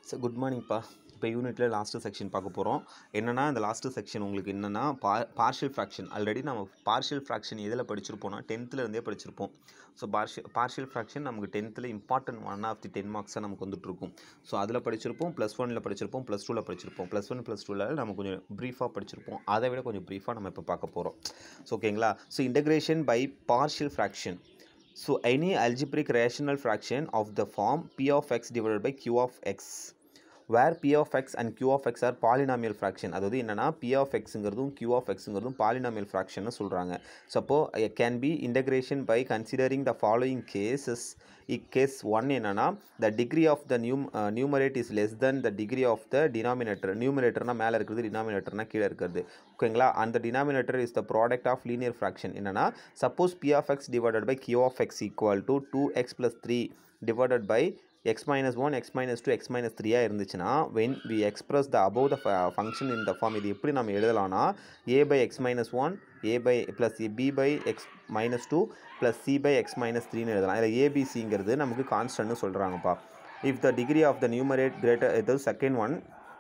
Sir good மார்னிங்ப்பா இப்போ யூனிட்டில் last section பார்க்க போகிறோம் என்னென்னா இந்த லாஸ்ட்டு செக்ஷன் உங்களுக்கு என்னென்னா பா பார்ஷியல் ஃப்ராக்ஷன் ஆல்ரெடி நம்ம பார்ஷியல் ஃப்ராக்ஷன் எதில் படிச்சிருப்போம்னா டென்த்தில் இருந்தே படிச்சிருப்போம் ஸோ பார்ஷியல் பார்ஷியல் ஃப்ராக்ஷன் நமக்கு டென்த்தில் important one of the ten மார்க்ஸாக நமக்கு வந்துட்டு இருக்கும் ஸோ அதில் படிச்சிருப்போம் ப்ளஸ் ஒனில் படிச்சிருப்போம் ப்ளஸ் டூவில் படிச்சிருப்போம் ப்ளஸ் ஒன் ப்ளஸ் டூவில் நம்ம கொஞ்சம் ப்ரீஃபாக படிச்சிருப்போம் அதை விட கொஞ்சம் ப்ரீஃபாக நம்ம இப்போ பார்க்க போகிறோம் ஸோ ஓகேங்களா so integration by partial fraction So any algebraic rational fraction of the form p of x divided by q of x where p of x and q of x are polynomial fraction அதாவது என்னன்னா p of xங்கிறதும் q of xங்கிறதும் polynomial fraction சொல்கிறாங்க so அப்போ can be integration by considering the following cases case one என்னன்னா the degree of the num uh, numerate is less than the degree of the denominator நியூமரேட்டர்னா மேலே இருக்கிறது டினாமினேட்டர்னா கீழே இருக்கிறது ஓகேங்களா அந்த denominator is the product of linear fraction என்னன்னா suppose p of x divided by q of x equal to two x plus three divided by x minus one x minus two x minus த்ரீயாக இருந்துச்சுன்னா when we express the above the function in the form இது எப்படி நம்ம எழுதலாம்னா A by x minus one A by plus B by x minus two plus C by x minus த்ரீன்னு எழுதலாம் இதில் ஏபிசிங்கிறது நமக்கு கான்ஸ்டன்ட்னு சொல்கிறாங்கப்பா if the degree of the numerator greater இது second one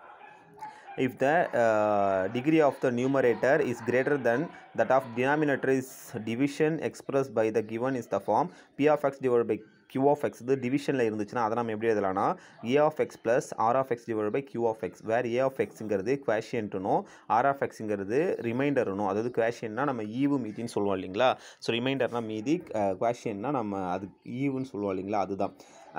if the uh, degree of the numerator is greater than that of denominator is division expressed by the given is the form p of x divided by q of x இது டிவிஷனில் இருந்துச்சுன்னா அதை நம்ம எப்படி எழுதலாம்னா a of x plus r of x divided by q of x where a of xங்கிறது குவேஷியன்ட்டுனும் r of xங்கிறது ரிமைண்டர்னும் அதாவது குவேஷியன்னா நம்ம ஈவு மீதின்னு சொல்லுவோம் இல்லைங்களா ஸோ ரிமைண்டர்னா மீதி குவேஷியன்னா நம்ம அது ஈவுன்னு சொல்லுவோம் இல்லைங்களா அதுதான்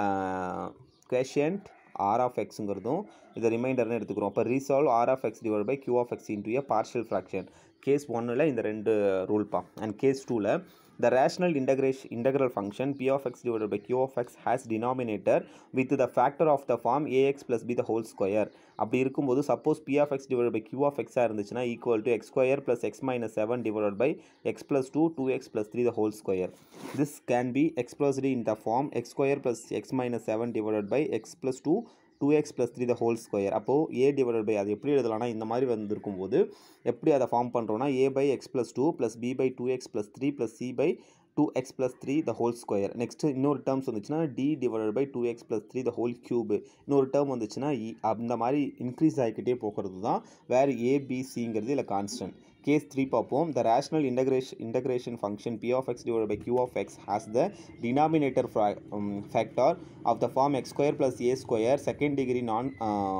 குவேஷியன்ட் ஆர் ஆஃப் எக்ஸுங்கிறதும் இதை ரிமைண்டர்னு எடுத்துக்கிறோம் அப்போ resolve r of x divide by q of x into a partial fraction case ஒன்னில் இந்த ரெண்டு ரூல்ப்பா அண்ட் கேஸ் டூவில் the rational integration integral function p of x divided by q of x has denominator with the factor of the form ax plus b the whole square அப்படி இருக்கும்போது suppose p of x divided by q of x இருந்துச்சுன்னா equal to x square plus x minus seven divided by x plus two two x plus three the whole square this can be expressed in the form x square plus x minus seven divided by x plus two two x plus three the whole square அப்போது A divided by அது எப்படி எழுதலாம்னா இந்த மாதிரி வந்திருக்கும் போது எப்படி அதை form பண்ணுறோன்னா A by x plus two plus B by two x plus three plus C by two x plus three the whole square next இன்னொரு டேர்ம்ஸ் வந்துச்சுன்னா D divided by two x plus three the whole cube இன்னொரு term வந்துச்சுன்னா E அந்த மாதிரி increase ஆகிக்கிட்டே போகிறது தான் வேறு ஏபிசிங்கிறது இல்லை கான்ஸ்டன்ட் கேஸ் த்ரீ பார்ப்போம் the rational integration integration function p of x divide by q of x has the denominator factor of the form x square plus a square second degree non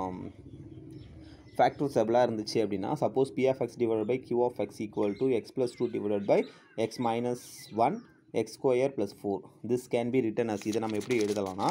ஃபேக்டர்ஸபிளாக இருந்துச்சு அப்படின்னா suppose p of x divide by q of x equal to x plus two divide by x minus one x square plus four this can be written as இதை நம்ம எப்படி எழுதலாம்னா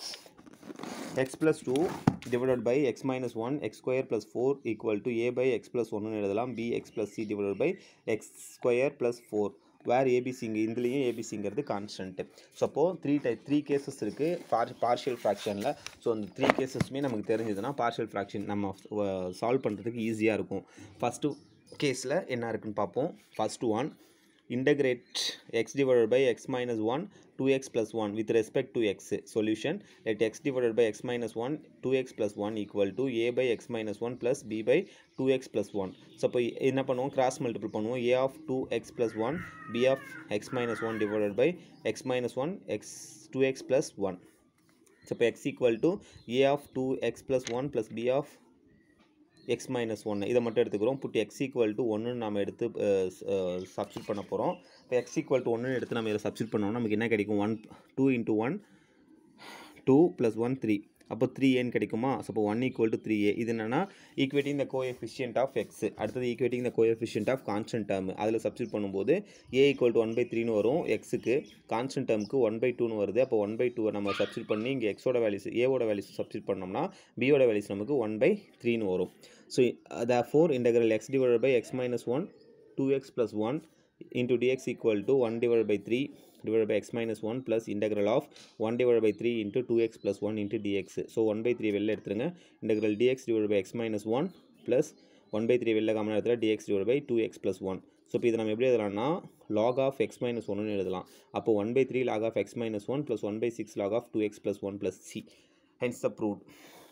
x plus 2 divided by x minus 1 x square plus 4 equal to a by x plus 1 எழுதலாம் b x plus c divided by x square plus 4 where ஏபிசிங்க இதுலேயும் ஏபிசிங்கிறது constant so அப்போது three type three cases இருக்குது பார் partial ஃப்ராக்ஷனில் so அந்த three கேசஸுமே நமக்கு தெரிஞ்சதுன்னா பார்ஷியல் ஃப்ராக்ஷன் நம்ம சால்வ் பண்ணுறதுக்கு ஈஸியாக இருக்கும் ஃபஸ்ட்டு கேஸில் என்ன இருக்குன்னு பார்ப்போம் first one integrate x divided by x minus 1 2x plus 1 with respect to x solution let x divided by x minus 1 2x plus 1 equal to a by x minus 1 plus b by 2x plus 1 so இப்போ என்ன பண்ணுவோம் cross multiple பண்ணுவோம் a of 2x plus 1 b of x minus 1 divided by x minus 1 x 2x plus 1 so இப்போ x equal to a of 2x plus 1 plus b of x minus ஒன்று இதை மட்டும் எடுத்துக்கிறோம் put X equal to ஒன்று நம்ம எடுத்து substitute பண்ண போகிறோம் இப்போ எக்ஸ் ஈக்குவல் டு ஒன்று எடுத்து நம்ம இதை சப்ஸ்டியூட் பண்ணோம்னா நமக்கு என்ன கிடைக்கும் one two into one two plus one three அப்போ த்ரீ ஏன்னு கிடைக்குமா ஸோ அப்போ one equal to three A இது என்னன்னா equating the coefficient of x அடுத்தது equating the coefficient of constant term அதில் சப்ஸ்டியூட் பண்ணும்போது A equal to one by த்ரீன்னு வரும் எக்ஸுக்கு கான்ஸ்டன்ட் டேர்முக்கு ஒன் பை டூன்னு வருது அப்போ ஒன் பை டூவை நம்ம சப்ஸ்டியூட் பண்ணி இங்கே எக்ஸோட வேல்யூஸ் ஏவோட வேல்யூஸ் சப்ஸ்டியூட் பண்ணோம்னா பியோட வேல்யூஸ் நமக்கு ஒன் பை த்ரீன்னு வரும் so therefore integral x divide by x minus one two x plus one into dx equal to 1 divided by 3 divided by x minus 1 plus integral of 1 divided by 3 into 2x plus 1 into dx so 1 by 3 வெளில எடுத்துருங்க integral dx divided by x minus 1 plus 1 by 3 வெளில common எடுத்துல dx divided by 2x plus 1 so இப்போ இதை நம்ம எப்படி எழுதலாம்னா log of x minus 1 எழுதலாம் அப்போ 1 by 3 log of x minus 1 plus 1 by 6 log of 2x plus 1 plus c hence the proved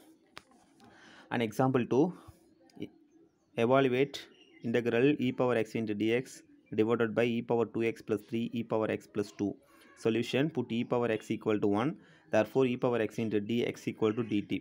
an example 2 evaluate integral e power x into dx divided by e power 2x plus 3 e power x plus 2 solution put e power x equal to 1 therefore e power x into dx equal to dt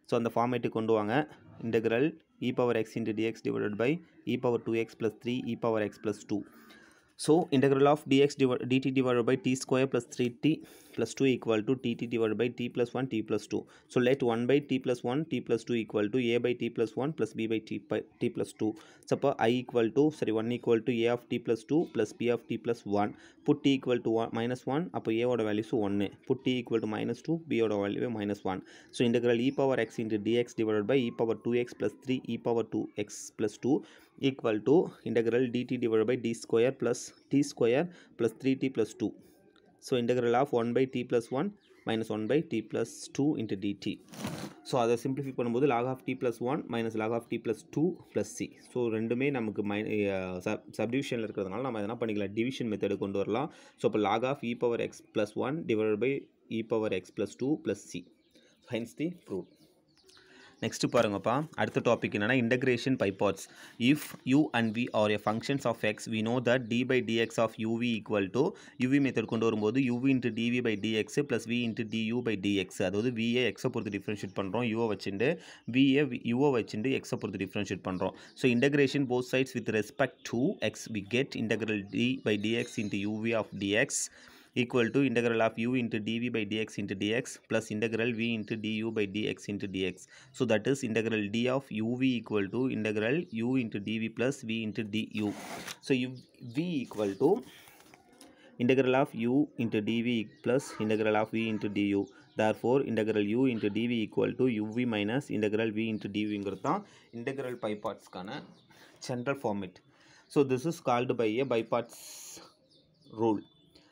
so அந்த ஃபார்மேட்டுக்கு கொண்டு வாங்க integral e power x into dx divided by e power two x plus three e power x plus two So integral of dx div- dt divided by t square plus 3t plus 2 equal to tt divided by t plus 1 t plus 2. So let 1 by t plus 1 t plus 2 equal to a by t plus 1 plus b by t, by t plus 2. Suppose i equal to sorry 1 equal to a of t plus 2 plus b of t plus 1. Put t equal to 1 minus 1 அப்போ a ஓட values 1 put t equal to minus 2 b ஓட value minus 1 so integral e power x into dx divided by e power 2x plus 3 e power 2x plus 2 equal to integral dt divided by d square plus t square plus 3t plus 2 so integral of 1 by t plus 1 minus 1 by t plus 2 into dt so அதை simplify பண்ணும்போது log of t plus one minus log of t plus two plus c so ரெண்டுமே நமக்கு my sub சப்டிவிஷனில் இருக்கிறதுனால நம்ம என்ன பண்ணிக்கலாம் division method கொண்டு வரலாம் ஸோ இப்போ log of e power x plus one divide by e power x plus two plus c hence the prove next பாருங்கப்பா அடுத்த டாபிக் என்னன்னா integration by parts if u and v are a functions of x we know that d by dx of u v equal to u v method கொண்டு வரும்போது u v into dv by dx plus v into du by dx அதாவது விஏ எக்ஸை பொறுத்து differentiate பண்ணுறோம் யூவை வச்சுட்டு VA யூஓ வச்சுட்டு எக்ஸை பொறுத்து டிஃப்ரென்ஷியேட் பண்ணுறோம் so integration both sides with respect to x we get integral d by dx into u v of dx equal to integral of u into dv by dx into dx plus integral v into du by dx into dx. So that is integral d of uv equal to integral u into dv plus v into du. So if v equal to integral of u into dv plus integral of v into du. Therefore, integral u into dv equal to uv minus integral v into du ங்கிறது தான் integral by parts கான general format. So this is called by a by parts rule.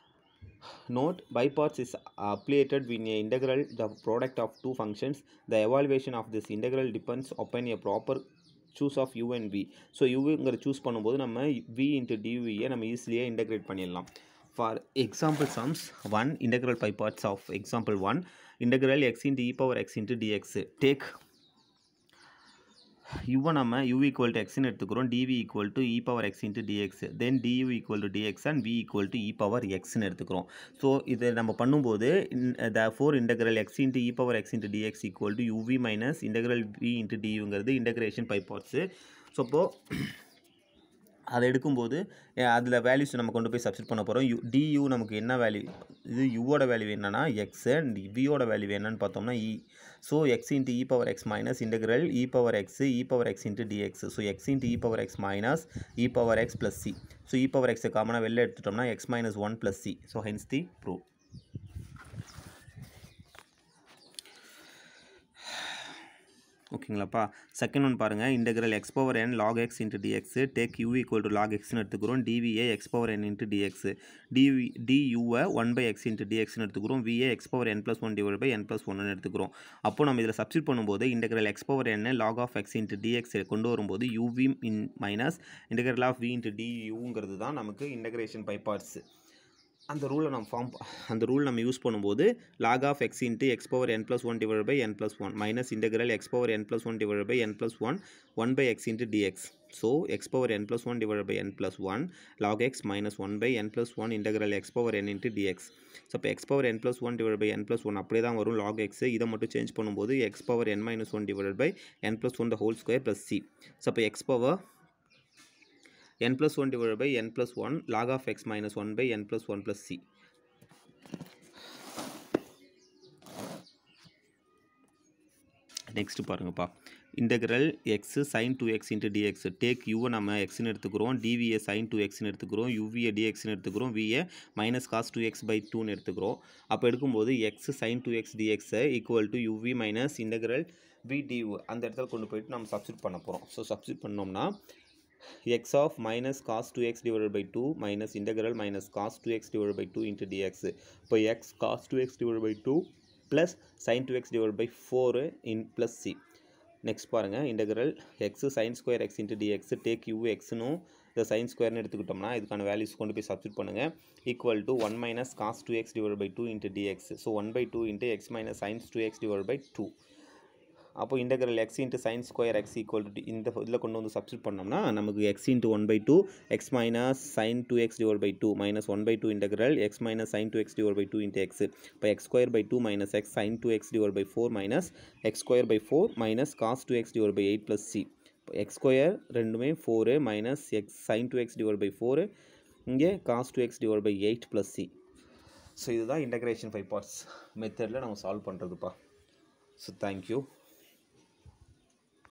Note, by parts is applied when a integral the product of two functions. The evaluation of this integral depends upon a proper choose of u and v. So யூங்கிற choose பண்ணும்போது நம்ம v into டிவியை நம்ம ஈஸிலியாக integrate பண்ணிடலாம் for example sums one integral by parts of example one integral x into e power x into dx take யூவை நம்ம u equal to எக்ஸ்னு எடுத்துக்கிறோம் dv equal to e power x into dx then du equal to dx and v equal to e power எக்ஸ்னு எடுத்துக்கிறோம் so இதை நம்ம பண்ணும்போது therefore integral x into e power x into dx equal to u v minus integral v into டியூங்கிறது integration by parts so இப்போது அதை எடுக்கும்போது அதில் வேல்யூஸ் நம்ம கொண்டு போய் சப்ஸ்டிட் பண்ண போகிறோம் யூ டியூ நமக்கு என்ன வேல்யூ இது யூவோட வேல்யூ என்னன்னா எக்ஸ் அண்ட் வியோட வேல்யூ என்னன்னு பார்த்தோம்னா e so x into e power x minus integral e power x e power x into dx so x into e power x minus e power x plus c so e power எக்ஸை காமனாக வெளில எடுத்துட்டோம்னா x minus one plus c so hence the prove ஓகேங்களாப்பா second one பாருங்கள் integral x power n log x into dx take u equal to log எக்ஸ்னு எடுத்துக்கிறோம் டிவிஏ x power n into dx dv டியூவை ஒன் பை எக்ஸ் இன்ட்டு டிஎக்ஸ்னு எடுத்துக்கிறோம் விஏ x power n plus one divide by n plus ஒன்னு எடுத்துக்கிறோம் அப்போ நம்ம இதில் சப்ஸ்டிட் பண்ணும்போது integral x power n log of x into dx கொண்டு வரும்போது யூவி இன் minus integral of v into டியூங்கிறது தான் நமக்கு இன்டகிரேஷன் பை பார்ட்ஸ் அந்த ரூலை நம்ம ஃபார்ம் அந்த ரூல் நம்ம யூஸ் பண்ணும்போது log of x into x power n plus one divide by n plus one minus integral x power n plus one divide by n plus one one by x into dx so x power n plus one divide by n plus one log x minus one by n plus one integral x power n into dx so இப்போ x power n plus one divide by n plus one அப்படியே தான் வரும் log x இதை மட்டும் change பண்ணும்போது x power n minus one divide by n plus one the whole square plus c so இப்போ x power n plus 1 divided by n plus 1 log of x minus 1 by n plus 1 plus c next பாருங்கப்பா integral x sine two x into dx take யூவை நம்ம எக்ஸ்னு எடுத்துக்கிறோம் TVA sine two எக்ஸ்னு எடுத்துக்கிறோம் யூவிஏ டிஎக்ஸ்னு எடுத்துக்கிறோம் விஏ minus cos two x by டூன்னு எடுத்துக்கிறோம் அப்போ எடுக்கும்போது எக்ஸ் சைன் டூ எக்ஸ் டிஎக்ஸை equal to u v minus integral v du அந்த இடத்துல கொண்டு போயிட்டு நம்ம சப்ஸ்டிட் பண்ண போகிறோம் ஸோ சப்ஸ்டிட் பண்ணோம்னா x of minus cos 2x divided by 2 minus integral minus cos 2x divided by 2 into dx இப்போ x cos 2x divided by 2 plus sin 2x divided by 4 in plus c next பாருங்கள் integral x sine square x into dx take u எக்ஸ்னும் இந்த sine ஸ்கொயர்னு எடுத்துக்கிட்டோம்னா இதுக்கான values கொண்டு போய் substitute பண்ணுங்கள் equal to one minus cos two x divide by two into dx so one by two into x minus sines two x divide by two அப்போ integral x into sine square x equal to இந்த இதில் கொண்டு வந்து substitute பண்ணோம்னா நமக்கு x into one by two x minus sine two x divide by two minus one by two integral x minus sine two x divide by two into x இப்போ x square by two minus x sine two x divide by four minus x square by four minus cos two x divide by eight plus c இப்போ x square ரெண்டுமே four minus x sine two x divide by four இங்கே cos two x divide by eight plus c so இதுதான் integration five parts மெத்தடில் நம்ம solve பண்ணுறதுப்பா so thank you